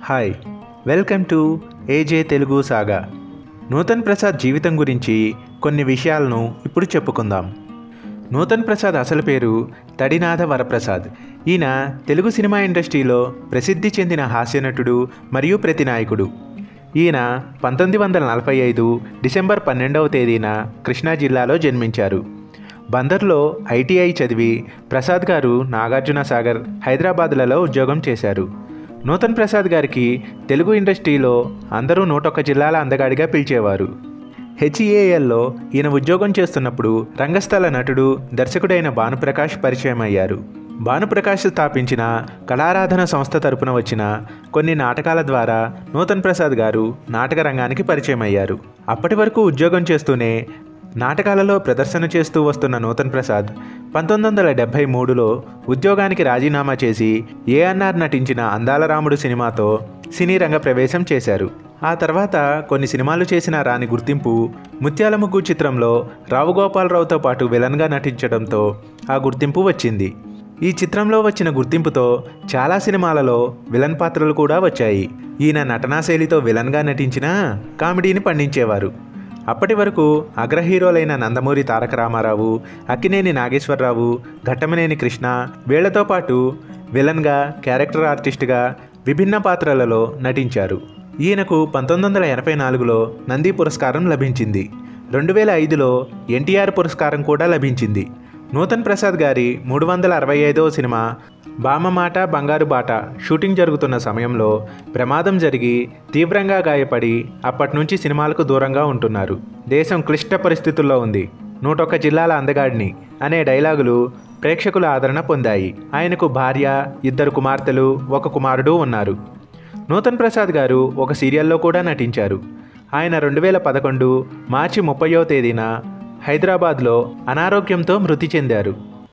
hi welcome to AJ Telugu saga Nutan Prasad జీవితం గురించి కొన్ని విషయాలను ఇప్పుడు చెప్పుకుందాం నూతన్ ప్రసాద్ అసలు పేరు తడినాథ వరప్రసాద్ ఈయన తెలుగు సినిమా ఇండస్ట్రీలో ప్రసిద్ధి చెందిన హాస్యనటుడు మరియు ప్రతినాయకుడు ఈయన పంతొమ్మిది వందల నలభై ఐదు డిసెంబర్ పన్నెండవ తేదీన కృష్ణా జిల్లాలో జన్మించారు బందర్లో ఐటీఐ చదివి ప్రసాద్ గారు నాగార్జున సాగర్ హైదరాబాద్లలో ఉద్యోగం చేశారు నూతన్ ప్రసాద్ గారికి తెలుగు ఇండస్ట్రీలో అందరూ నూటొక్క జిల్లాల అందగాడిగా పిలిచేవారు హెచ్ఈఏఎల్లో ఈయన ఉద్యోగం చేస్తున్నప్పుడు రంగస్థల నటుడు దర్శకుడైన భానుప్రకాష్ పరిచయం అయ్యారు భానుప్రకాష్ స్థాపించిన కళారాధన సంస్థ తరపున వచ్చిన కొన్ని నాటకాల ద్వారా నూతన్ ప్రసాద్ గారు నాటక రంగానికి పరిచయం అయ్యారు అప్పటి వరకు ఉద్యోగం చేస్తూనే నాటకాలలో ప్రదర్శన చేస్తూ వస్తున్న నూతన్ ప్రసాద్ పంతొమ్మిది వందల డెబ్భై మూడులో ఉద్యోగానికి రాజీనామా చేసి ఏఎన్ఆర్ నటించిన అందాల రాముడు సినిమాతో సినీ రంగ ప్రవేశం చేశారు ఆ తర్వాత కొన్ని సినిమాలు చేసిన రాని గుర్తింపు ముత్యాల ముగ్గు చిత్రంలో రావు గోపాలరావుతో పాటు విలన్గా నటించడంతో ఆ గుర్తింపు వచ్చింది ఈ చిత్రంలో వచ్చిన గుర్తింపుతో చాలా సినిమాలలో విలన్ పాత్రలు కూడా వచ్చాయి ఈయన నటనా శైలితో విలన్గా నటించినా కామెడీని పండించేవారు అప్పటి వరకు అగ్ర హీరోలైన నందమూరి తారక రామారావు అక్కినేని నాగేశ్వరరావు ఘట్టమనేని కృష్ణ వీళ్లతో పాటు విలన్గా క్యారెక్టర్ ఆర్టిస్ట్గా విభిన్న పాత్రలలో నటించారు ఈయనకు పంతొమ్మిది వందల ఎనభై నాలుగులో నంది పురస్కారం లభించింది రెండు వేల ఐదులో ఎన్టీఆర్ పురస్కారం కూడా లభించింది నూతన్ ప్రసాద్ గారి మూడు వందల అరవై ఐదవ సినిమా బామమాట బంగారు బాట షూటింగ్ జరుగుతున్న సమయంలో ప్రమాదం జరిగి తీవ్రంగా గాయపడి అప్పటి నుంచి సినిమాలకు దూరంగా ఉంటున్నారు దేశం క్లిష్ట పరిస్థితుల్లో ఉంది నూటొక్క జిల్లాల అందగాడిని అనే డైలాగులు ప్రేక్షకుల ఆదరణ పొందాయి ఆయనకు భార్య ఇద్దరు కుమార్తెలు ఒక కుమారుడు ఉన్నారు నూతన్ ప్రసాద్ గారు ఒక సీరియల్లో కూడా నటించారు ఆయన రెండు వేల పదకొండు మార్చి ముప్పయో తేదీన హైదరాబాద్లో అనారోగ్యంతో మృతి చెందారు